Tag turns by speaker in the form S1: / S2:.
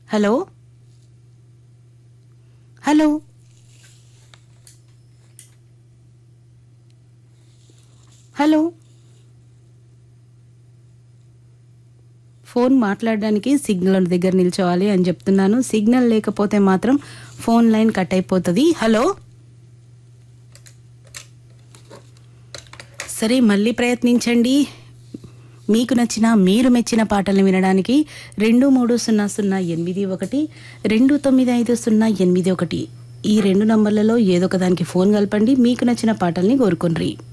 S1: hello hello hello phone మాట్లాడడానికి signal దగ్గర నిల్చోవాలి అని చెప్తున్నాను సిగ్నల్ లేకపోతే మాత్రం ఫోన్ లైన్ కట్ అయిపోతుంది హలో సరే మళ్ళీ ప్రయత్నించండి మీకు నచ్చిన మీరు మెచ్చిన పాటల్ని వినడానికి రెండు మూడు సున్నా సున్నా ఎనిమిది ఒకటి రెండు తొమ్మిది ఐదు సున్నా ఎనిమిది ఒకటి ఈ రెండు నంబర్లలో ఏదో ఒక దానికి ఫోన్ కలపండి మీకు నచ్చిన పాటల్ని కోరుకోండి